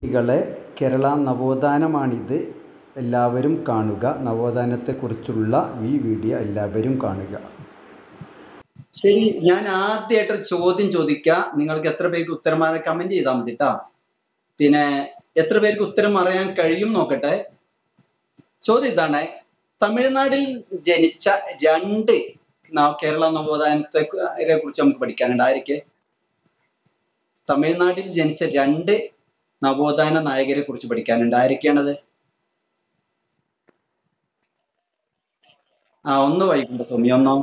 കുട്ടികളെ കേരള നവോത്ഥാനമാണിത് എല്ലാവരും കാണുക നവോത്ഥാനത്തെക്കുറിച്ചുള്ള ഈ വീഡിയോ എല്ലാവരും കാണുക ശരി ഞാൻ ആദ്യമായിട്ട് ഒരു ചോദ്യം ചോദിക്കാം നിങ്ങൾക്ക് എത്ര പേർക്ക് ഉത്തരം അറിയാൻ കമന്റ് ചെയ്താൽ മതി കേട്ടാ പിന്നെ എത്ര പേർക്ക് ഉത്തരം അറിയാൻ കഴിയും നോക്കട്ടെ ചോദ്യം ഇതാണ് തമിഴ്നാട്ടിൽ ജനിച്ച രണ്ട് ന- കേരള നവോത്ഥാനത്തെ കുറിച്ച് നമുക്ക് പഠിക്കാനുണ്ട് ആരൊക്കെ തമിഴ്നാട്ടിൽ ജനിച്ച രണ്ട് നവോത്ഥാന നായകരെ കുറിച്ച് പഠിക്കാനുണ്ട് ആരൊക്കെയാണത് ആ ഒന്ന് വൈകുണ്ഠ സ്വാമി ഒന്നോ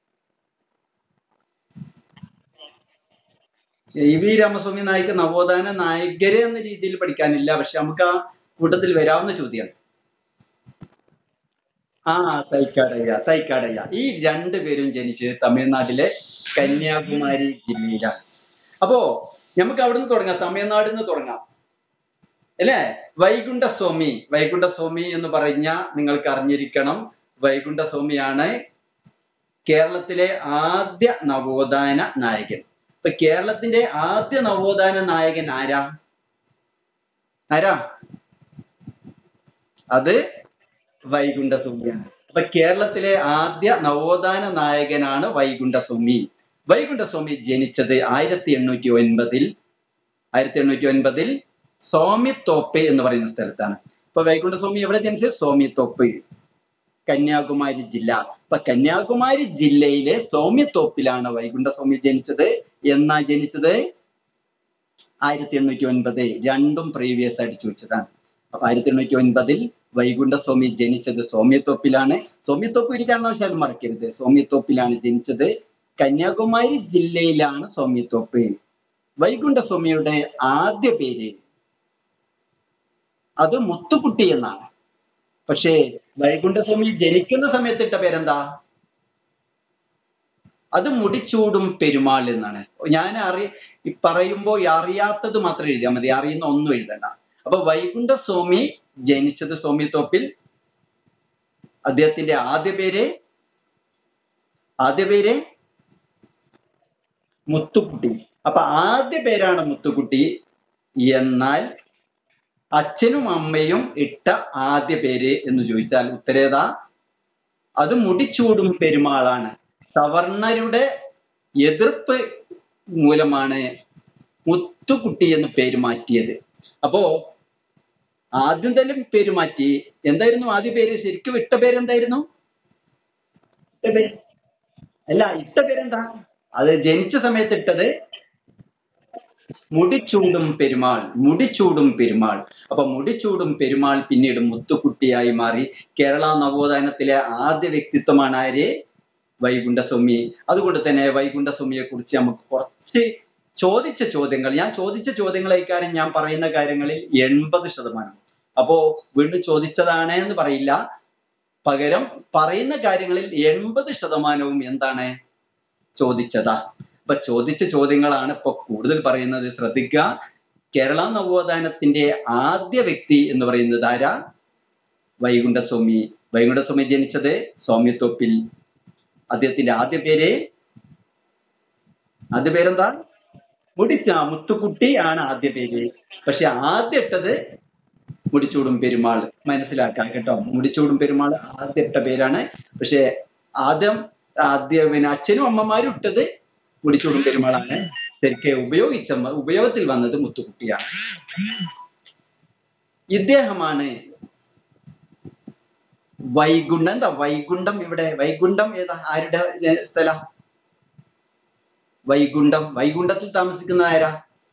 ഇ വി രാമസ്വാമി നായിക്ക് നവോത്ഥാന നായകരെ എന്ന രീതിയിൽ പഠിക്കാനില്ല പക്ഷെ നമുക്ക് ആ കൂട്ടത്തിൽ വരാവുന്ന ചോദ്യമാണ് ആ തൈക്കാടയ്യ തൈക്കാടയ്യ ഈ രണ്ടുപേരും ജനിച്ചത് തമിഴ്നാട്ടിലെ കന്യാകുമാരി ജില്ലയിലാണ് അപ്പോ നമുക്ക് അവിടുന്ന് തുടങ്ങാം തമിഴ്നാടിൽ നിന്ന് തുടങ്ങാം അല്ലേ വൈകുണ്ഠസ്വാമി വൈകുണ്ഠസ്വാമി എന്ന് പറഞ്ഞ നിങ്ങൾക്ക് അറിഞ്ഞിരിക്കണം വൈകുണ്ഠസ്വാമിയാണ് കേരളത്തിലെ ആദ്യ നവോത്ഥാന നായകൻ ഇപ്പൊ കേരളത്തിന്റെ ആദ്യ നവോത്ഥാന നായകൻ ആരാ ആരാ അത് വൈകുണ്ഠസ്വാമിയാണ് അപ്പൊ കേരളത്തിലെ ആദ്യ നവോത്ഥാന നായകനാണ് വൈകുണ്ഠസ്വാമി വൈകുണ്ഠസ്വാമി ജനിച്ചത് ആയിരത്തി എണ്ണൂറ്റി ഒൻപതിൽ ആയിരത്തി എണ്ണൂറ്റി ഒൻപതിൽ സോമിത്തോപ്പ് എന്ന് പറയുന്ന സ്ഥലത്താണ് ഇപ്പൊ വൈകുണ്ഠസ്വാമി എവിടെ ജനിച്ചത് സോമിത്തോപ്പ് കന്യാകുമാരി ജില്ല ഇപ്പൊ കന്യാകുമാരി ജില്ലയിലെ സൗമ്യത്തോപ്പിലാണ് വൈകുണ്ഠസ്വാമി ജനിച്ചത് എന്നാ ജനിച്ചത് ആയിരത്തി എണ്ണൂറ്റി ഒൻപത് രണ്ടും പ്രീവിയസ് അടിച്ചു വെച്ചതാണ് അപ്പൊ ആയിരത്തി എണ്ണൂറ്റി ഒൻപതിൽ വൈകുണ്ഠസ്വാമി ജനിച്ചത് സൗമ്യത്തോപ്പിലാണ് സൗമ്യത്തോപ്പ് ഒരു കാരണവശാലും മറക്കരുത് സൗമ്യത്തോപ്പിലാണ് ജനിച്ചത് കന്യാകുമാരി ജില്ലയിലാണ് സൗമ്യത്തോപ്പ് വൈകുണ്ഠസ്വാമിയുടെ ആദ്യ പേര് അത് മുത്തുക്കുട്ടി എന്നാണ് പക്ഷേ വൈകുണ്ഠസ്വാമി ജനിക്കുന്ന സമയത്ത് ഇട്ട പേരെന്താ അത് മുടിച്ചൂടും പെരുമാൾ എന്നാണ് ഞാൻ അറി ഈ പറയുമ്പോൾ അറിയാത്തത് മാത്രം എഴുതിയാൽ മതി അറിയുന്ന ഒന്നും എഴുതണ്ട അപ്പൊ വൈകുണ്ഠസ്വാമി ജനിച്ചത് സ്വാമിത്തോപ്പിൽ അദ്ദേഹത്തിന്റെ ആദ്യ പേര് ആദ്യ പേര് മുത്തുക്കുട്ടി അപ്പൊ ആദ്യ പേരാണ് മുത്തുക്കുട്ടി എന്നാൽ അച്ഛനും അമ്മയും ഇട്ട ആദ്യ പേര് എന്ന് ചോദിച്ചാൽ ഉത്തരേതാ അത് മുടിച്ചൂടും പെരുമാളാണ് സവർണരുടെ എതിർപ്പ് മൂലമാണ് മുത്തുക്കുട്ടി എന്ന് പേര് മാറ്റിയത് അപ്പോ ആദ്യം തന്നെ പേര് മാറ്റി എന്തായിരുന്നു ആദ്യ പേര് ശരിക്കും ഇട്ട പേര് എന്തായിരുന്നു ഇട്ട പേര് അല്ല ഇട്ട പേരെന്താ അത് ജനിച്ച സമയത്ത് ഇട്ടത് മുടിച്ചൂടും പെരുമാൾ മുടിച്ചൂടും പെരുമാൾ അപ്പൊ മുടിച്ചൂടും പെരുമാൾ പിന്നീട് മുത്തുക്കുട്ടിയായി മാറി കേരള നവോത്ഥാനത്തിലെ ആദ്യ വ്യക്തിത്വമാണ് ആര് വൈകുണ്ഠസ്വാമി അതുകൊണ്ട് തന്നെ വൈകുണ്ഠസ്വാമിയെ കുറിച്ച് നമുക്ക് കുറച്ച് ചോദിച്ച ചോദ്യങ്ങൾ ഞാൻ ചോദിച്ച ചോദ്യങ്ങളേക്കാരും ഞാൻ പറയുന്ന കാര്യങ്ങളിൽ എൺപത് ശതമാനം അപ്പോ വീണ്ടും ചോദിച്ചതാണ് എന്ന് പറയില്ല പകരം പറയുന്ന കാര്യങ്ങളിൽ എൺപത് ശതമാനവും എന്താണ് ചോദിച്ചതാ ഇപ്പൊ ചോദിച്ച ചോദ്യങ്ങളാണ് ഇപ്പൊ കൂടുതൽ പറയുന്നത് ശ്രദ്ധിക്കുക കേരള നവോത്ഥാനത്തിന്റെ ആദ്യ വ്യക്തി എന്ന് പറയുന്നത് ആരാ വൈകുണ്ഠസ്വാമി വൈകുണ്ഠസ്വാമി ജനിച്ചത് സ്വാമിത്വപ്പിൽ അദ്ദേഹത്തിന്റെ ആദ്യ പേര് ആദ്യ പേരെന്താ മുടിച്ച മുത്തുക്കുട്ടി ആണ് ആദ്യ പേര് പക്ഷെ ആദ്യം ഇട്ടത് മുടിച്ചൂടും പെരുമാൾ മനസ്സിലാക്കാം കേട്ടോ മുടിച്ചൂടും പെരുമാൾ ആദ്യം ഇട്ട പേരാണ് പക്ഷെ ആദ്യം ആദ്യ പിന്നെ അച്ഛനും അമ്മമാരും ഇട്ടത് മുടിച്ചൂടും പെരുമാളാണ് ശരിക്കും ഉപയോഗിച്ച ഉപയോഗത്തിൽ വന്നത് മുത്തുക്കുട്ടിയാണ് ഇദ്ദേഹമാണ് വൈകുണ്ഠം എന്താ വൈകുണ്ഠം ഇവിടെ വൈകുണ്ഠം ഏതാ ആരുടെ ജ- സ്ഥല വൈകുണ്ഠം വൈകുണ്ഠത്തിൽ താമസിക്കുന്ന ആരാ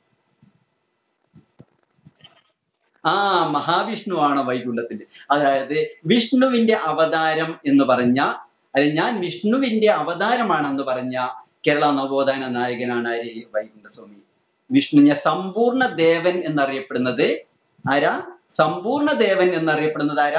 ആ മഹാവിഷ്ണു ആണ് വൈകുണ്ഠത്തിൽ അതായത് വിഷ്ണുവിന്റെ അവതാരം എന്ന് പറഞ്ഞ അല്ലെ ഞാൻ വിഷ്ണുവിന്റെ അവതാരമാണെന്ന് പറഞ്ഞ കേരള നവോത്ഥാന നായകനാണ് ആര് വൈകുണ്ഠസ്വാമി വിഷ്ണുവിനെ സമ്പൂർണ്ണ ദേവൻ എന്നറിയപ്പെടുന്നത് ആരാ സമ്പൂർണ്ണ ദേവൻ എന്നറിയപ്പെടുന്നത് ആരാ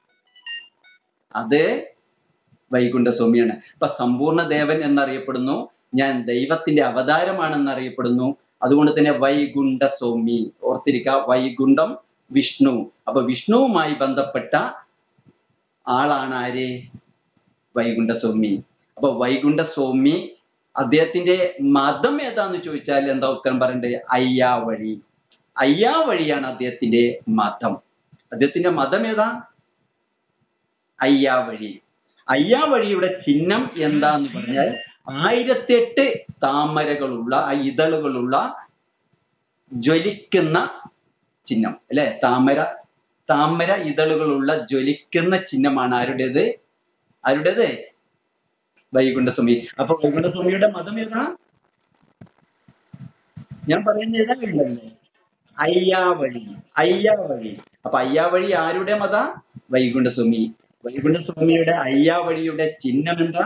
അത് വൈകുണ്ഠസ്വാമിയാണ് ഇപ്പൊ സമ്പൂർണ്ണ ദേവൻ എന്നറിയപ്പെടുന്നു ഞാൻ ദൈവത്തിന്റെ അവതാരമാണെന്ന് അറിയപ്പെടുന്നു അതുകൊണ്ട് തന്നെ വൈകുണ്ഠസ്വാമി ഓർത്തിരിക്കുക വൈകുണ്ഠം വിഷ്ണു അപ്പൊ വിഷ്ണുവുമായി ബന്ധപ്പെട്ട ആളാണ് ആര് വൈകുണ്ഠസ്വാമി അപ്പൊ വൈകുണ്ഠസ്വാമി അദ്ദേഹത്തിന്റെ മതം ഏതാന്ന് ചോദിച്ചാൽ എന്താ ഉത്തരം പറയണ്ടേ അയ്യാവഴി അയ്യാവഴിയാണ് അദ്ദേഹത്തിന്റെ മതം അദ്ദേഹത്തിന്റെ മതം ഏതാ അയ്യാവഴി അയ്യാവഴിയുടെ ചിഹ്നം എന്താന്ന് പറഞ്ഞാൽ ആയിരത്തെട്ട് താമരകളുള്ള ആ ഇതളുകളുള്ള ജ്വലിക്കുന്ന ചിഹ്നം അല്ലെ താമര താമര ഇതളുകളുള്ള ജ്വലിക്കുന്ന ചിഹ്നമാണ് ആരുടേത് ആരുടേത് വൈകുണ്ഠസ്വാമി അപ്പൊ വൈകുണ്ഠസ്വാമിയുടെ മതം ഏതാ ഞാൻ പറയുന്ന ഏതാ ഉണ്ടല്ലേ അയ്യാവഴി അയ്യാവഴി അപ്പൊ അയ്യാവഴി ആരുടെ മത വൈകുണ്ഠസ്വാമി വൈകുണ്ഠസ്വാമിയുടെ അയ്യാവഴിയുടെ ചിഹ്നം എന്താ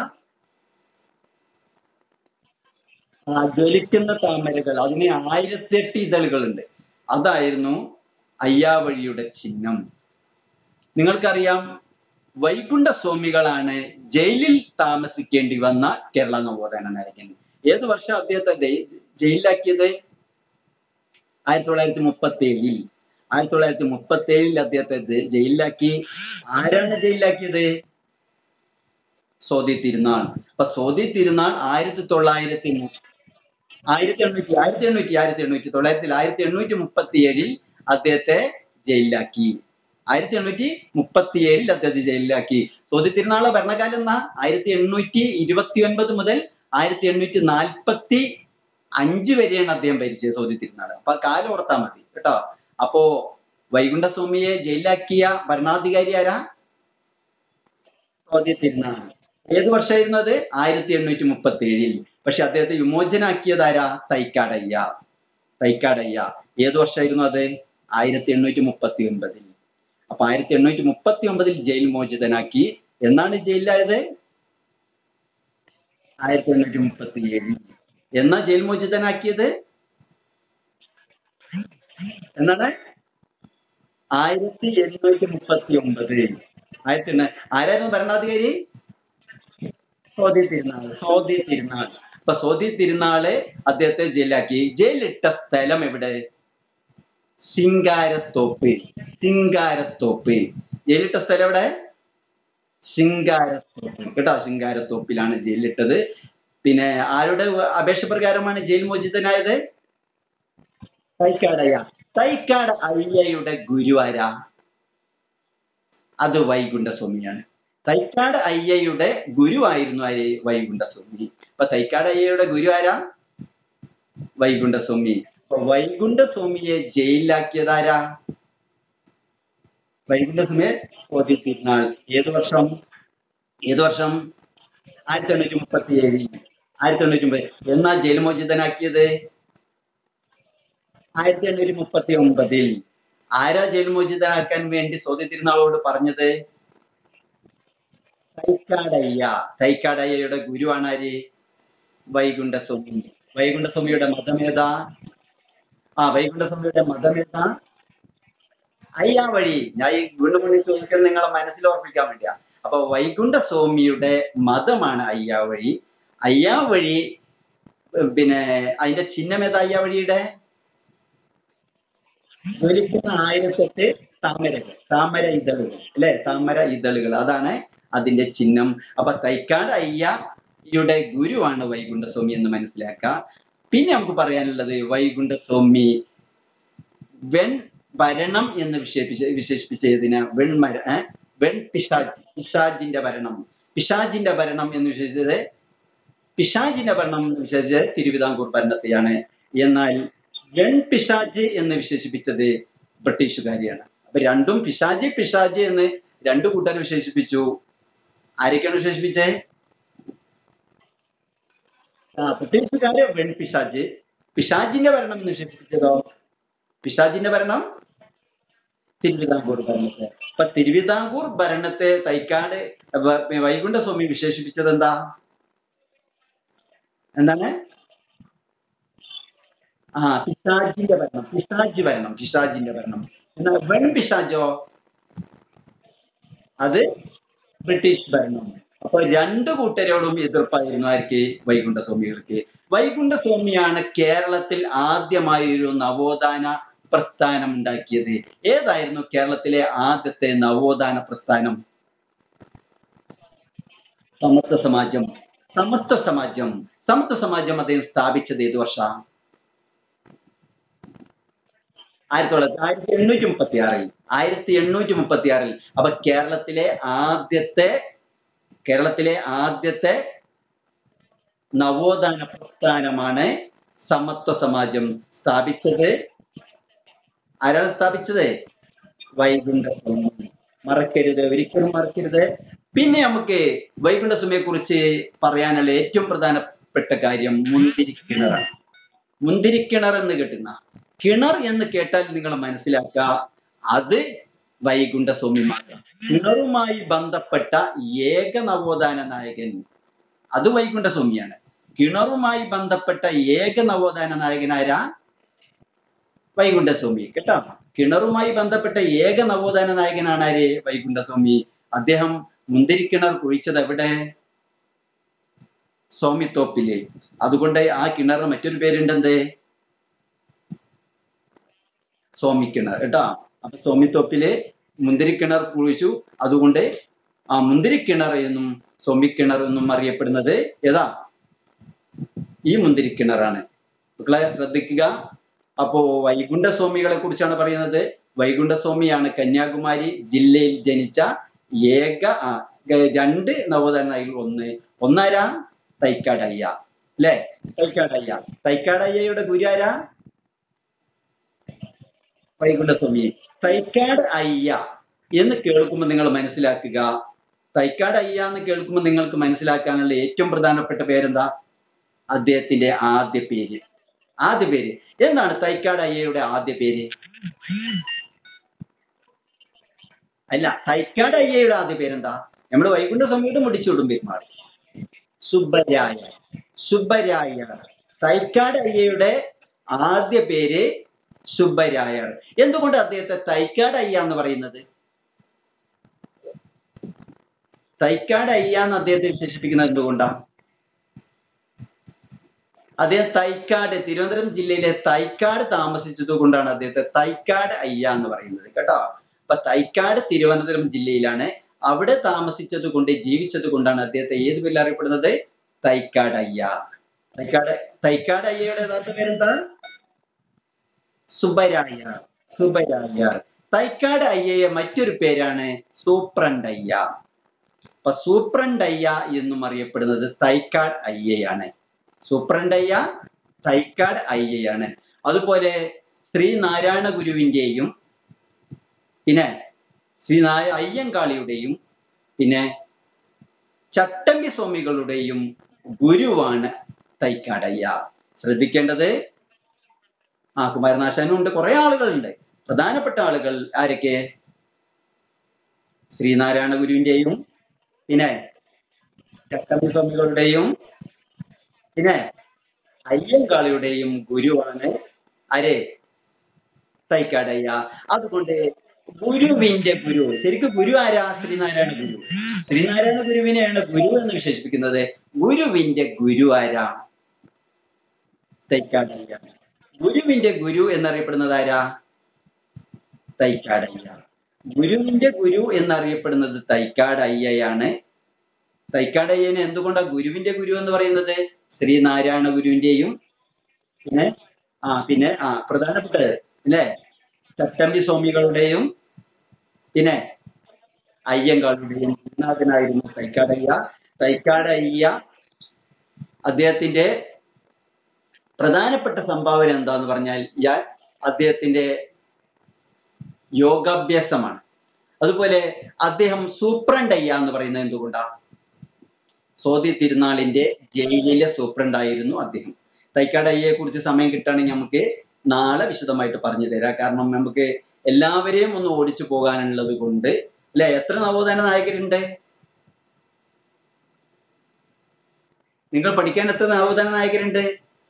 ആ ജ്വലിക്കുന്ന താമരകൾ അതിന് ആയിരത്തെട്ട് ഇതളുകളുണ്ട് അതായിരുന്നു അയ്യാവഴിയുടെ ചിഹ്നം നിങ്ങൾക്കറിയാം വൈകുണ്ഠ സ്വാമികളാണ് ജയിലിൽ താമസിക്കേണ്ടി വന്ന കേരള നവോത്ഥാന നായകൻ ഏത് വർഷം അദ്ദേഹത്തെ ദേ- ജയിലിലാക്കിയത് ആയിരത്തി തൊള്ളായിരത്തി മുപ്പത്തി ഏഴിൽ ആയിരത്തി തൊള്ളായിരത്തി മുപ്പത്തി ഏഴിൽ അദ്ദേഹത്തെ ദേ- ജയിലിലാക്കി ആരാണ് ജയിലിലാക്കിയത് സോദി തിരുനാൾ അപ്പൊ സോദി തിരുനാൾ ആയിരത്തി തൊള്ളായിരത്തി മു- ആയിരത്തി എണ്ണൂറ്റി ആയിരത്തി എണ്ണൂറ്റി ആയിരത്തി എണ്ണൂറ്റി തൊള്ളായിരത്തി ആയിരത്തി എണ്ണൂറ്റി മുപ്പത്തി ഏഴിൽ അദ്ദേഹത്തെ ജയിലിലാക്കി ആയിരത്തി എണ്ണൂറ്റി മുപ്പത്തി ഏഴിൽ അദ്ദേഹത്തെ ജയിലിലാക്കി സോദി തിരുനാളെ ഭരണകാലം എന്നാ ആയിരത്തി എണ്ണൂറ്റി ഇരുപത്തി ഒൻപത് മുതൽ ആയിരത്തി എണ്ണൂറ്റി നാൽപ്പത്തി അഞ്ച് വരെയാണ് അദ്ദേഹം ഭരിച്ചത് സോദി തിരുനാൾ അപ്പൊ ആ കാലം ഓർത്താ മതി കേട്ടോ അപ്പോ വൈകുണ്ഠസ്വാമിയെ ജയിലിലാക്കിയ ഭരണാധികാരി ആരാ സോദി തിരുനാൾ ഏത് വർഷമായിരുന്നു അത് ആയിരത്തി എണ്ണൂറ്റി മുപ്പത്തി ഏഴിൽ പക്ഷെ അദ്ദേഹത്തെ വിമോചനാക്കിയത് ആരാ തൈക്കാടയ്യ തൈക്കാടയ്യ ഏത് വർഷമായിരുന്നു അത് ആയിരത്തി എണ്ണൂറ്റി മുപ്പത്തി ഒൻപതിൽ അപ്പൊ ആയിരത്തി എണ്ണൂറ്റി മുപ്പത്തി ഒമ്പതിൽ ജയിൽ മോചിതനാക്കി എന്നാണ് ജയിലിലായത് ആയിരത്തി എണ്ണൂറ്റി മുപ്പത്തി ഏഴിൽ എന്നാ ജയിൽ മോചിതനാക്കിയത് എന്നാണ് ആയിരത്തി എണ്ണൂറ്റി മുപ്പത്തി ഒമ്പത് ആയിരത്തി എണ്ണ ആരായിരുന്നു ഭരണാധികാരി സോദി തിരുനാൾ സോദി തിരുനാൾ അപ്പൊ സോദി തിരുനാള് അദ്ദേഹത്തെ ജയിലാക്കി ജയിലിട്ട സ്ഥലം എവിടെ സിംഗാരത്തോപ്പ് സിംഗാരത്തോപ്പ് ജയിലിട്ട സ്ഥലം എവിടെ ശിങ്കാരത്തോപ്പ് കേട്ടോ ശിങ്കാരത്തോപ്പിലാണ് ജയിലിട്ടത് പിന്നെ ആരുടെ അപേക്ഷ പ്രകാരമാണ് ജയിൽ മോചിതനായത് തൈക്കാടയ്യ തൈക്കാട് അയ്യയുടെ ഗുരു ആരാ അത് വൈകുണ്ഠസ്വാമിയാണ് തൈക്കാട് അയ്യയുടെ ഗുരു ആയിരുന്നു ആര് വൈകുണ്ഠസ്വാമി അപ്പൊ തൈക്കാട് അയ്യയുടെ ഗുരു ആരാ വൈകുണ്ഠസ്വാമി അപ്പൊ വൈകുണ്ഠസ്വാമിയെ ജയിലിലാക്കിയതാരാ വൈകുണ്ഠസ്വാമിയെ ഓതി തിരുനാൾ ഏത് വർഷം ഏത് വർഷം ആയിരത്തി എണ്ണൂറ്റി മുപ്പത്തി ഏഴിൽ ആയിരത്തി എണ്ണൂറ്റി മുപ്പത്തി എന്നാ ജയിൽ മോചിതനാക്കിയത് ആയിരത്തി എണ്ണൂറ്റി മുപ്പത്തി ഒമ്പതിൽ ആരാ ജയിൽ മോചിതനാക്കാൻ വേണ്ടി സോദി തിരുനാളോട് പറഞ്ഞത് തൈക്കാടയ്യ തൈക്കാടയ്യയുടെ ഗുരുവാണ് ആര് വൈകുണ്ഠസ്വാമി വൈകുണ്ഠസ്വാമിയുടെ മതമേതാ ആ വൈകുണ്ഠസ്വാമിയുടെ മതമേതാ അയ്യാ വഴി ഞാൻ ഈ വീണ്ടും വീണ്ടും ചോദിക്കുന്നത് നിങ്ങളെ മനസ്സിൽ ഓർപ്പിക്കാൻ വേണ്ടിയാ അപ്പൊ വൈകുണ്ഠസ്വാമിയുടെ മതമാണ് അയ്യാ വഴി അയ്യാ വഴി ഏർ പിന്നെ അതിന്റെ ചിഹ്നം ഏതാ അയ്യാ വഴിയുടെ ജ്വലിക്കുന്ന ആയിരത്തെട്ട് താമരകൾ താമര ഇതളുകൾ അല്ലെ താമര ഇതളുകൾ അതാണ് അതിന്റെ ചിഹ്നം അപ്പൊ തൈക്കാട് അയ്യയുടെ ഗുരുവാണ് വൈകുണ്ഠസ്വാമി എന്ന് മനസ്സിലാക്കുക പിന്നെ നമുക്ക് പറയാനുള്ളത് വൈകുണ്ഠസ്വാമി വെൺ ഭരണം എന്ന് വിശേഷിപ്പിച്ച വിശേഷിപ്പിച്ചതിന് വെൺമര ഏ? വെൺ പിശാജ് പിശാജിന്റെ ഭരണം പിശാജിന്റെ ഭരണം എന്ന് വിശേഷിച്ചത് പിശാജിന്റെ ഭരണം എന്ന് വിശേഷിച്ചത് തിരുവിതാംകൂർ ഭരണത്തെയാണ് എന്നാൽ വെൺ പിശാജ് എന്ന് വിശേഷിപ്പിച്ചത് ബ്രിട്ടീഷുകാരിയാണ് അപ്പൊ രണ്ടും പിശാജ് പിശാജ് എന്ന് രണ്ടു കൂട്ടർ വിശേഷിപ്പിച്ചു ആരൊക്കെയാണ് വിശേഷിപ്പിച്ചേ ആ ബ്രിട്ടീഷുകാര് വെൺ പിശാജ് പിശാജിന്റെ ഭരണം എന്ന് വിശേഷിപ്പിച്ചതോ പിശാജിന്റെ ഭരണം തിരുവിതാംകൂർ ഭരണത്തെ അപ്പൊ തിരുവിതാംകൂർ ഭരണത്തെ തൈക്കാട് വ- വൈകുണ്ഠസ്വാമി വിശേഷിപ്പിച്ചത് എന്താ എന്താണ് ആ പിശാജിന്റെ ഭരണം പിശാജ് ഭരണം പിശാജിന്റെ ഭരണം എന്നാൽ വെൺ പിശാജോ അത് ബ്രിട്ടീഷ് ഭരണം അപ്പൊ രണ്ടു കൂട്ടരോടും എതിർപ്പായിരുന്നു ആർക്ക് വൈകുണ്ഠസ്വാമികൾക്ക് വൈകുണ്ഠസ്വാമിയാണ് കേരളത്തിൽ ആദ്യമായി ഒരു നവോത്ഥാന പ്രസ്ഥാനം ഉണ്ടാക്കിയത് ഏതായിരുന്നു കേരളത്തിലെ ആദ്യത്തെ നവോത്ഥാന പ്രസ്ഥാനം സമത്വ സമാജം സമത്വ സമാജം സമത്വ സമാജം അദ്ദേഹം സ്ഥാപിച്ചത് ഏത് വർഷ ആയിരത്തി തൊള്ളായിരത്തി ആയിരത്തി എണ്ണൂറ്റി മുപ്പത്തി ആറിൽ ആയിരത്തി എണ്ണൂറ്റി മുപ്പത്തി ആറിൽ അപ്പൊ കേരളത്തിലെ ആദ്യത്തെ കേരളത്തിലെ ആദ്യത്തെ നവോത്ഥാന പ്രസ്ഥാനമാണ് സമത്വ സമാജം സ്ഥാപിച്ചത് ആരാണ് സ്ഥാപിച്ചത് വൈകുണ്ഠസ്വാമി മറക്കരുത് ഒരിക്കലും മറക്കരുത് പിന്നെ നമുക്ക് വൈകുണ്ഠസ്വാമിയെ കുറിച്ച് പറയാനുള്ള ഏറ്റവും പ്രധാനപ്പെട്ട കാര്യം മുന്തിരിക്കിണറാണ് മുന്തിരിക്കിണർ എന്ന് കിട്ടുന്ന കിണർ എന്ന് കേട്ടാൽ നിങ്ങൾ മനസ്സിലാക്കുക അത് വൈകുണ്ഠസ്വാമി മാത്രം കിണറുമായി ബന്ധപ്പെട്ട ഏക നവോത്ഥാന നായകൻ അത് വൈകുണ്ഠസ്വാമിയാണ് കിണറുമായി ബന്ധപ്പെട്ട ഏക നവോത്ഥാന നായകനാരാ വൈകുണ്ഠസ്വാമി കേട്ടോ കിണറുമായി ബന്ധപ്പെട്ട ഏക നവോത്ഥാന നായകനാണ് ആര് വൈകുണ്ഠസ്വാമി അദ്ദേഹം മുന്തിരിക്കിണർ കുഴിച്ചത് എവിടെ സ്വാമിത്തോപ്പില് അതുകൊണ്ട് ആ കിണറിന് മറ്റൊരു പേരുണ്ടെന്ത് സ്വാമിക്കിണർ കേട്ടോ അപ്പൊ സ്വാമിത്തോപ്പില് മുന്തിരിക്കിണർ കുഴിച്ചു അതുകൊണ്ട് ആ മുന്തിരിക്കിണർ എന്നും സ്വാമിക്കിണർ എന്നും അറിയപ്പെടുന്നത് ഏതാ ഈ മുന്തിരിക്കിണറാണ് മക്കളെ ശ്രദ്ധിക്കുക അപ്പോ വൈകുണ്ഠസ്വാമികളെ കുറിച്ചാണ് പറയുന്നത് വൈകുണ്ഠസ്വാമിയാണ് കന്യാകുമാരി ജില്ലയിൽ ജനിച്ച ഏക ആ, ഗ- രണ്ട് നവോത്ഥാന നായകർ ഒന്ന് ഒന്നാരാ തൈക്കാടയ്യ അല്ലെ തൈക്കാടയ്യ തൈക്കാടയ്യയുടെ ഗുരു ആരാ വൈകുണ്ഠസ്വാമി തൈക്കാട് അയ്യ എന്ന് കേൾക്കുമ്പോൾ നിങ്ങൾ മനസ്സിലാക്കുക തൈക്കാട് അയ്യ എന്ന് കേൾക്കുമ്പോൾ നിങ്ങൾക്ക് മനസ്സിലാക്കാനുള്ള ഏറ്റവും പ്രധാനപ്പെട്ട പേരെന്താ അദ്ദേഹത്തിന്റെ ആദ്യ പേര് ആദ്യ പേര് എന്താണ് തൈക്കാട് അയ്യയുടെ ആദ്യ പേര് അല്ല തൈക്കാട് അയ്യയുടെ ആദ്യ പേരെന്താ നമ്മുടെ വൈകുണ്ഠ സ്വാമിയുടെ മുടിച്ചൂടും പെരുമാൾ സുബ്ബരായ സുബ്ബരായർ തൈക്കാട് അയ്യയുടെ ആദ്യ പേര് സുബ്ബരായർ എന്തുകൊണ്ട് അദ്ദേഹത്തെ തൈക്കാട് അയ്യ എന്ന് പറയുന്നത് തൈക്കാട് അയ്യ എന്ന് അദ്ദേഹത്തെ വിശേഷിപ്പിക്കുന്നത് എന്തുകൊണ്ടാ അദ്ദേഹം തൈക്കാട് തിരുവനന്തപുരം ജില്ലയിലെ തൈക്കാട് താമസിച്ചത് കൊണ്ടാണ് അദ്ദേഹത്തെ തൈക്കാട് അയ്യ എന്ന് പറയുന്നത് കേട്ടോ അപ്പൊ തൈക്കാട് തിരുവനന്തപുരം ജില്ലയിലാണ് അവിടെ താമസിച്ചത് കൊണ്ട് ജീവിച്ചത് കൊണ്ടാണ് അദ്ദേഹത്തെ ഏത് പേരിൽ അറിയപ്പെടുന്നത് തൈക്കാട് അയ്യ തൈക്കാട് തൈക്കാട് അയ്യയുടെ യഥാർത്ഥ പേരെന്താ സുബരായ സുബരായ തൈക്കാട് അയ്യയെ മറ്റൊരു പേരാണ് സൂപ്രണ്ടയ്യ അപ്പൊ സൂപ്രണ്ടയ്യ എന്നും അറിയപ്പെടുന്നത് തൈക്കാട് അയ്യയാണ് സൂപ്രണ്ടയ്യ തൈക്കാട് അയ്യയാണ് അതുപോലെ ശ്രീനാരായണ ഗുരുവിന്റെയും പിന്നെ ശ്രീനായ അയ്യങ്കാളിയുടെയും പിന്നെ ചട്ടമ്പി സ്വാമികളുടെയും ഗുരുവാണ് തൈക്കാടയ്യ ശ്രദ്ധിക്കേണ്ടത് ആ കുമാരനാശാനും ഉണ്ട് കുറെ ആളുകളുണ്ട് പ്രധാനപ്പെട്ട ആളുകൾ ആരൊക്കെ ശ്രീനാരായണ ഗുരുവിന്റെയും പിന്നെ ചട്ടമ്പി സ്വാമികളുടെയും പിന്നെ അയ്യങ്കാളിയുടെയും ഗുരുവാണ് ആരെ തൈക്കാടയ്യ അതുകൊണ്ട് ഗുരുവിന്റെ ഗുരു ശരിക്കും ഗുരു ആരാ ശ്രീനാരായണ ഗുരു ശ്രീനാരായണ ഗുരുവിനെയാണ് ഗുരു എന്ന് വിശേഷിപ്പിക്കുന്നത് ഗുരുവിന്റെ ഗുരു ആരാ തൈക്കാടയ്യ ഗുരുവിന്റെ ഗുരു എന്നറിയപ്പെടുന്നത് ആരാ തൈക്കാടയ്യ ഗുരുവിന്റെ ഗുരു എന്നറിയപ്പെടുന്നത് തൈക്കാടയ്യയാണ് തൈക്കാടയ്യനെ എന്തുകൊണ്ടാണ് ഗുരുവിന്റെ ഗുരു എന്ന് പറയുന്നത് ശ്രീനാരായണ ഗുരുവിന്റെയും പിന്നെ ആ പിന്നെ ആ പ്രധാനപ്പെട്ടത് അല്ലേ ചട്ടമ്പി സ്വാമികളുടെയും പിന്നെ അയ്യങ്കാളുടെയും ഗുരുനാഥനായിരുന്നു തൈക്കാടയ്യ തൈക്കാടയ്യ അദ്ദേഹത്തിന്റെ പ്രധാനപ്പെട്ട സംഭാവന എന്താന്ന് പറഞ്ഞാൽ ഇയാൾ അദ്ദേഹത്തിന്റെ യോഗാഭ്യാസമാണ് അതുപോലെ അദ്ദേഹം സൂപ്രണ്ടയ്യ എന്ന് പറയുന്നത് എന്തുകൊണ്ടാ സോതി തിരുനാളിന്റെ ജയിലിലെ സൂപ്രണ്ടായിരുന്നു അദ്ദേഹം തൈക്കാടയ്യയെ കുറിച്ച് സമയം കിട്ടുകയാണെങ്കിൽ നമുക്ക് നാളെ വിശദമായിട്ട് പറഞ്ഞു തരാം കാരണം നമുക്ക് എല്ലാവരെയും ഒന്ന് ഓടിച്ചു പോകാനുള്ളത് കൊണ്ട് അല്ലെ എത്ര നവോത്ഥാന നായകരുണ്ട് നിങ്ങൾ പഠിക്കാൻ എത്ര നവോത്ഥാന നായകരുണ്ട്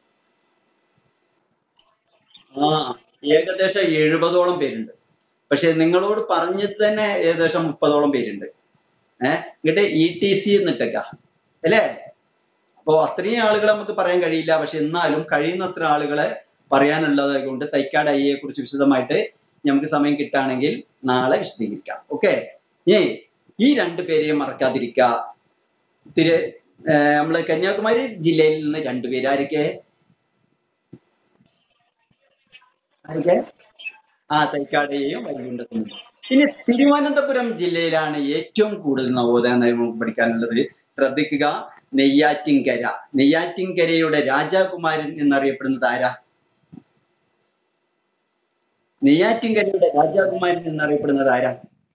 ആ ഏകദേശം എഴുപതോളം പേരുണ്ട് പക്ഷെ നിങ്ങളോട് പറഞ്ഞത് തന്നെ ഏകദേശം മുപ്പതോളം പേരുണ്ട് ഏഹ് എന്നിട്ട് ഇ ടി സി എന്നിട്ടേക്ക അല്ലേ അപ്പോ അത്രയും ആളുകളെ നമുക്ക് പറയാൻ കഴിയില്ല പക്ഷെ എന്നാലും കഴിയുന്നത്ര ആളുകളെ പറയാനുള്ളത് കൊണ്ട് തൈക്കാട് അയ്യയെ കുറിച്ച് വിശദമായിട്ട് നമുക്ക് സമയം കിട്ടുകയാണെങ്കിൽ നാളെ വിശദീകരിക്കാം ഓക്കെ ഇനി ഈ രണ്ടു പേരെയും മറക്കാതിരിക്കുക തിരു ഏർ നമ്മള് കന്യാകുമാരി ജില്ലയിൽ നിന്ന് രണ്ടുപേര് ആരൊക്കെ ആരൊക്കെ ആ തൈക്കാടയെയും വൈകുണ്ഠത്തും ഇനി തിരുവനന്തപുരം ജില്ലയിലാണ് ഏറ്റവും കൂടുതൽ നവോദയ നയം പഠിക്കാനുള്ളത് ശ്രദ്ധിക്കുക നെയ്യാറ്റിൻകര നെയ്യാറ്റിൻകരയുടെ രാജാകുമാരൻ എന്നറിയപ്പെടുന്നത് ആരാ നെയ്യാറ്റിൻകരയുടെ രാജാകുമാരൻ എന്നറിയപ്പെടുന്നത് ആരാ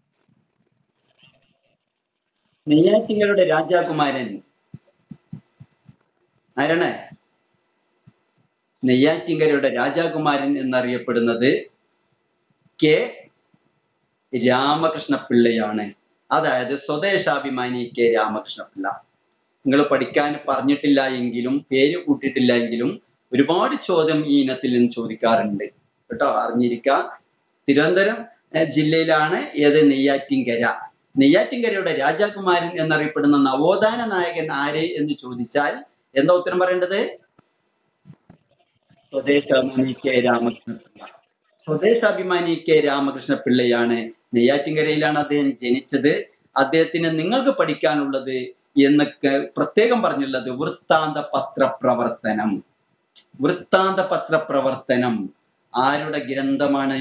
നെയ്യാറ്റിൻകരയുടെ രാജാകുമാരൻ ആരാണ് നെയ്യാറ്റിൻകരയുടെ രാജാകുമാരൻ എന്നറിയപ്പെടുന്നത് കെ രാമകൃഷ്ണപിള്ളയാണ് അതായത് സ്വദേശാഭിമാനി കെ രാമകൃഷ്ണപിള്ള നിങ്ങൾ പഠിക്കാൻ പറഞ്ഞിട്ടില്ല എങ്കിലും പേര് കൂട്ടിയിട്ടില്ല എങ്കിലും ഒരുപാട് ചോദ്യം ഈ ഇനത്തിൽ നിന്ന് ചോദിക്കാറുണ്ട് കേട്ടോ അറിഞ്ഞിരിക്കുക തിരുവനന്തപുരം ഏർ ജില്ലയിലാണ് ഏത് നെയ്യാറ്റിൻകര നെയ്യാറ്റിൻകരയുടെ രാജാകുമാരൻ എന്നറിയപ്പെടുന്ന നവോത്ഥാന നായകൻ ആര് എന്ന് ചോദിച്ചാൽ എന്താ ഉത്തരം പറയേണ്ടത് സ്വദേശാഭിമാനി കെ രാമകൃഷ്ണപിള്ള സ്വദേശാഭിമാനി കെ രാമകൃഷ്ണ പിള്ളയാണ് നെയ്യാറ്റിൻകരയിലാണ് അദ്ദേഹം ജനിച്ചത് അദ്ദേഹത്തിന് നിങ്ങൾക്ക് പഠിക്കാനുള്ളത് എന്നൊക്കെ പ്രത്യേകം പറഞ്ഞുള്ളത് വൃത്താന്ത പത്രപ്രവർത്തനം വൃത്താന്ത പത്രപ്രവർത്തനം ആരുടെ ഗ്രന്ഥമാണ്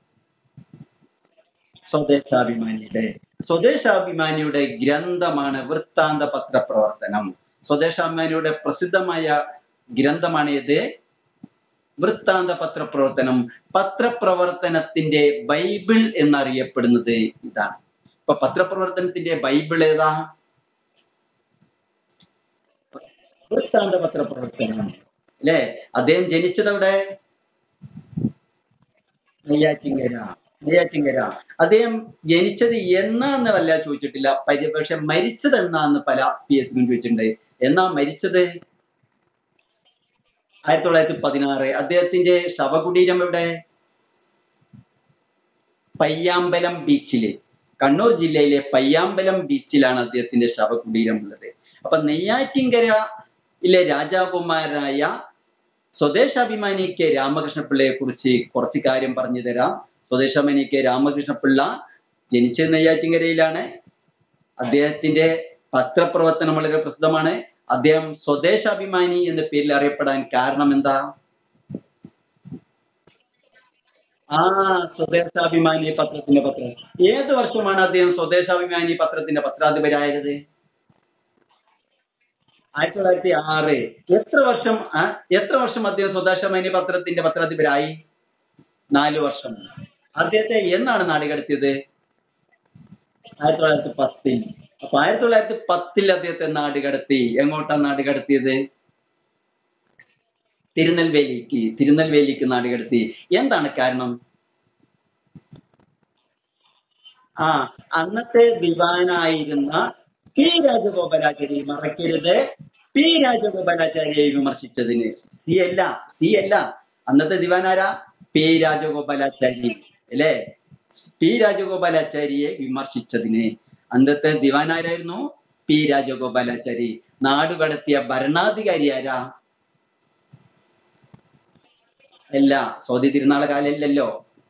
സ്വദേശാഭിമാനിയുടെ സ്വദേശാഭിമാനിയുടെ ഗ്രന്ഥമാണ് വൃത്താന്ത പത്രപ്രവർത്തനം സ്വദേശാഭിമാനിയുടെ പ്രസിദ്ധമായ ഗ്രന്ഥമാണ് ഇത് വൃത്താന്ത പത്രപ്രവർത്തനം പത്രപ്രവർത്തനത്തിന്റെ ബൈബിൾ എന്നറിയപ്പെടുന്നത് ഇതാണ് ഇപ്പൊ പത്രപ്രവർത്തനത്തിന്റെ ബൈബിൾ ഏതാ വൃത്താന്ത പത്രപ്രവർത്തനം അല്ലെ അദ്ദേഹം ജനിച്ചത് എവിടെ നെയ്യാറ്റിങ്കര നെയ്യാറ്റിങ്കര അദ്ദേഹം ജനിച്ചത് എന്നാന്ന് വല്ല ചോദിച്ചിട്ടില്ല പരി- പക്ഷെ മരിച്ചത് എന്നാന്ന് പല പി എസ് ചോദിച്ചിട്ടുണ്ട് എന്നാ മരിച്ചത് ആയിരത്തി തൊള്ളായിരത്തി പതിനാറ് അദ്ദേഹത്തിന്റെ ശവകുടീരം എവിടെ പയ്യാമ്പലം ബീച്ചില് കണ്ണൂർ ജില്ലയിലെ പയ്യാമ്പലം ബീച്ചിലാണ് അദ്ദേഹത്തിന്റെ ശവകുടീരം ഉള്ളത് അപ്പൊ നെയ്യാറ്റിൻകരയിലെ രാജാകുമാരായ സ്വദേശാഭിമാനി കെ രാമകൃഷ്ണപിള്ളയെ കുറിച്ച് കുറച്ച് കാര്യം പറഞ്ഞു തരാം സ്വദേശാഭിമാനി കെ രാമകൃഷ്ണപിള്ള ജനിച്ചത് നെയ്യാറ്റിൻകരയിലാണ് അദ്ദേഹത്തിന്റെ പത്രപ്രവർത്തനം വളരെ പ്രസിദ്ധമാണ് അദ്ദേഹം സ്വദേശാഭിമാനി എന്ന പേരിൽ അറിയപ്പെടാൻ കാരണം എന്താ ആ സ്വദേശാഭിമാനി പത്രത്തിന്റെ പത്രം ഏത് വർഷമാണ് അദ്ദേഹം സ്വദേശാഭിമാനി പത്രത്തിന്റെ പത്രാധിപരായത് ആയിരത്തി തൊള്ളായിരത്തി ആറ് എത്ര വർഷം ആ, എത്ര വർഷം അദ്ദേഹം സ്വദേശാഭിമാനി പത്രത്തിന്റെ പത്രാധിപരായി നാല് വർഷം അദ്ദേഹത്തെ എന്നാണ് നാടുകടത്തിയത് ആയിരത്തി തൊള്ളായിരത്തി പത്തിൽ അപ്പൊ ആയിരത്തി തൊള്ളായിരത്തി പത്തിൽ അദ്ദേഹത്തെ നാടുകടത്തി എങ്ങോട്ടാ നാടുകടത്തിയത് തിരുനെൽവേലിക്ക് തിരുനെൽവേലിക്ക് നാടുകടത്തി എന്താണ് കാരണം ആ അന്നത്തെ ദിവാനായിരുന്ന പി രാജഗോപാലാചാരി മറക്കരുത് പി രാജഗോപാലാചാര്യയെ വിമർശിച്ചതിന് സി അല്ല സി അല്ല അന്നത്തെ ദിവാനാരാ പി രാജഗോപാലാചാരി അല്ലേ പി രാജഗോപാലാചാരിയെ വിമർശിച്ചതിന് അന്നത്തെ ദിവാനാരായിരുന്നു പി രാജഗോപാലാചാരി നാടുകടത്തിയ ഭരണാധികാരി ആരാ അല്ല സ്വാതി തിരുനാൾ കാലല്ലല്ലോ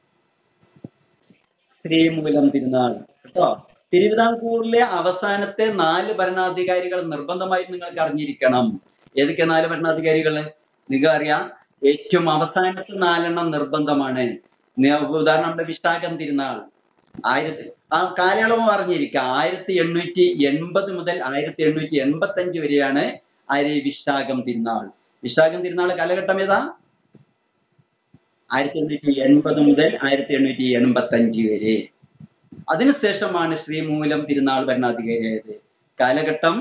ശ്രീമൂലം തിരുനാൾ കേട്ടോ തിരുവിതാംകൂറിലെ അവസാനത്തെ നാല് ഭരണാധികാരികൾ നിർബന്ധമായും നിങ്ങൾക്ക് അറിഞ്ഞിരിക്കണം ഏതൊക്കെ നാല് ഭരണാധികാരികൾ നിങ്ങൾ അറിയാം ഏറ്റവും അവസാനത്തെ നാലെണ്ണം നിർബന്ധമാണ് നി- ഉദാഹരണം നമ്മുടെ വിശാഖം തിരുനാൾ ആയിരത്തി ആ കാലയളവ് അറിഞ്ഞിരിക്കുക ആയിരത്തി എണ്ണൂറ്റി എൺപത് മുതൽ ആയിരത്തി എണ്ണൂറ്റി എൺപത്തി അഞ്ച് വരെയാണ് ആര് വിശാഖം തിരുനാൾ വിശാഖം തിരുനാൾ കാലഘട്ടം ഏതാ ആയിരത്തി എണ്ണൂറ്റി എൺപത് മുതൽ ആയിരത്തി എണ്ണൂറ്റി എൺപത്തി അഞ്ച് വരെ അതിനുശേഷമാണ് ശ്രീമൂലം തിരുനാൾ ഭരണാധികാരിയായത് കാലഘട്ടം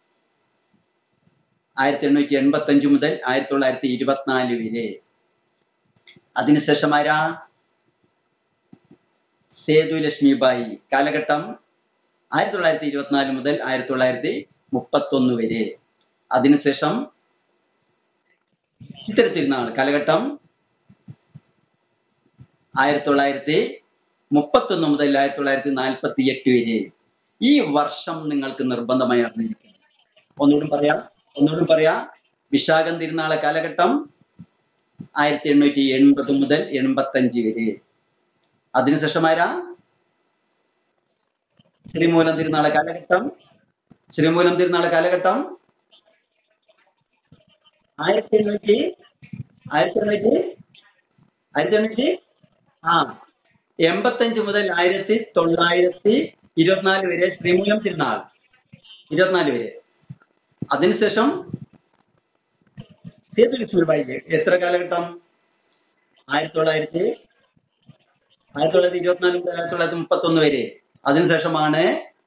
ആയിരത്തി എണ്ണൂറ്റി എൺപത്തി അഞ്ച് മുതൽ ആയിരത്തി തൊള്ളായിരത്തി ഇരുപത്തിനാല് വരെ അതിനുശേഷം ആരാ സേതു ലക്ഷ്മിബായി കാലഘട്ടം ആയിരത്തി തൊള്ളായിരത്തി ഇരുപത്തിനാല് മുതൽ ആയിരത്തി തൊള്ളായിരത്തി മുപ്പത്തി ഒന്ന് വരെ അതിനുശേഷം ചിത്ര തിരുനാൾ കാലഘട്ടം ആയിരത്തി തൊള്ളായിരത്തി മുപ്പത്തൊന്ന് മുതൽ ആയിരത്തി തൊള്ളായിരത്തി നാൽപ്പത്തി എട്ട് വരെ ഈ വർഷം നിങ്ങൾക്ക് നിർബന്ധമായി അറിഞ്ഞിരിക്കണം ഒന്നുകൂടി പറയാം ഒന്നുകൂടി പറയാം വിശാഖം തിരുനാളെ കാലഘട്ടം ആയിരത്തി എണ്ണൂറ്റി എൺപത് മുതൽ എൺപത്തി അഞ്ച് വരെ അതിനുശേഷം ആരാ ശ്രീമൂലം തിരുനാളെ കാലഘട്ടം ശ്രീമൂലം തിരുനാളെ കാലഘട്ടം ആയിരത്തി എണ്ണൂറ്റി ആയിരത്തി എണ്ണൂറ്റി ആയിരത്തി എണ്ണൂറ്റി ആ എൺപത്തഞ്ച് മുതൽ ആയിരത്തി തൊള്ളായിരത്തി ഇരുപത്തിനാല് വരെ ശ്രീമൂലം തിരുനാൾ ഇരുപത്തിനാല് വരെ അതിനുശേഷം സേതു ലക്ഷ്മിബായി എത്ര കാലഘട്ടം ആയിരത്തി തൊള്ളായിരത്തി ആയിരത്തി തൊള്ളായിരത്തി ഇരുപത്തിനാല് മുതൽ ആയിരത്തി തൊള്ളായിരത്തി മുപ്പത്തി ഒന്ന് വരെ അതിനുശേഷമാണ്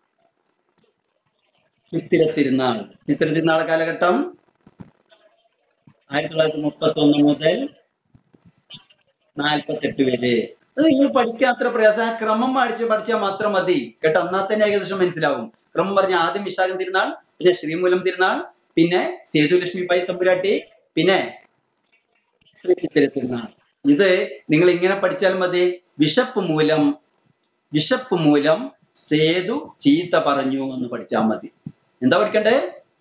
ചിത്തിര തിരുനാൾ ചിത്തിര തിരുനാൾ കാലഘട്ടം ആയിരത്തി തൊള്ളായിരത്തി മുപ്പത്തി ഒന്ന് മുതൽ നാൽപ്പത്തെട്ട് വരെ അത് നിങ്ങൾ പഠിക്കാൻ അത്ര പ്രയാസം ആ ക്രമം പഠിച്ച് പഠിച്ചാൽ മാത്രം മതി കേട്ടോ എന്നാൽ തന്നെ ഏകദേശം മനസ്സിലാവും ക്രമം പറഞ്ഞ ആദ്യം വിശാഖം തിരുനാൾ പിന്നെ ശ്രീമൂലം തിരുനാൾ പിന്നെ സേതുലക്ഷ്മി പൈ തമ്പുരാട്ടി പിന്നെ ശ്രീ ചിത്തിര തിരുനാൾ ഇത് നിങ്ങൾ ഇങ്ങനെ പഠിച്ചാൽ മതി വിശപ്പ് മൂലം വിശപ്പ് മൂലം സേതു ചീത്ത പറഞ്ഞു എന്ന് പഠിച്ചാൽ മതി എന്താ പഠിക്കണ്ടേ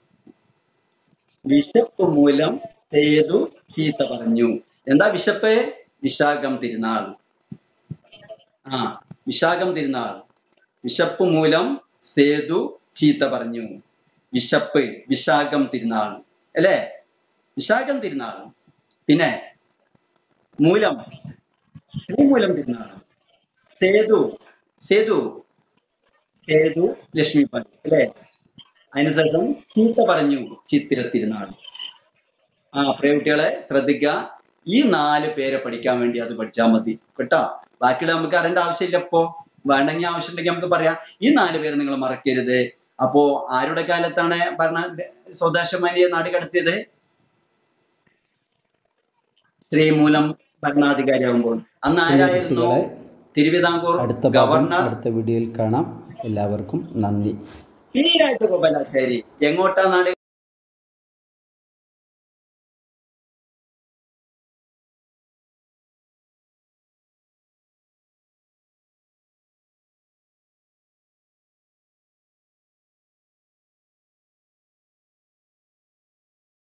വിശപ്പ് മൂലം സേതു ചീത്ത പറഞ്ഞു എന്താ വിശപ്പ് വിശാഖം തിരുനാൾ ആ വിശാഖം തിരുനാൾ വിശപ്പ് മൂലം സേതു ചീത്ത പറഞ്ഞു വിശപ്പ് വിശാഖം തിരുനാൾ അല്ലേ വിശാഖം തിരുനാൾ പിന്നെ മൂലം ശ്രീമൂലം തിരുനാൾ സേതു സേതു സേതു ലക്ഷ്മിപതി അല്ലേ അതിനുശേഷം ചീത്ത പറഞ്ഞു ചിത്തിര തിരുനാൾ ആ പ്രിയ കുട്ടികളെ ശ്രദ്ധിക്കുക ഈ നാല് പേരെ പഠിക്കാൻ വേണ്ടി അത് പഠിച്ചാൽ മതി കേട്ടോ ബാക്കിയുള്ള നമുക്ക് അറിയേണ്ട ആവശ്യമില്ല ഇപ്പോ വേണമെങ്കിൽ ആവശ്യമുണ്ടെങ്കിൽ നമുക്ക് പറയാം ഈ നാല് പേര് നിങ്ങൾ മറക്കരുത് അപ്പോ ആരുടെ കാലത്താണ് ഭരണ സ്വദേശമാനിയെ നാട് കടത്തിയത് ശ്രീമൂലം ഭരണാധികാരിയാകുമ്പോൾ അന്ന് പ്രിയ ആരായിരുന്നു കുട്ടികളെ തിരുവിതാംകൂർ അടുത്ത ഭാഗം ഗവർണർ അടുത്ത വീഡിയോയിൽ കാണാം എല്ലാവർക്കും നന്ദി പീരായിട്ട് ഗോപാലാചാരി എങ്ങോട്ടാ നാട്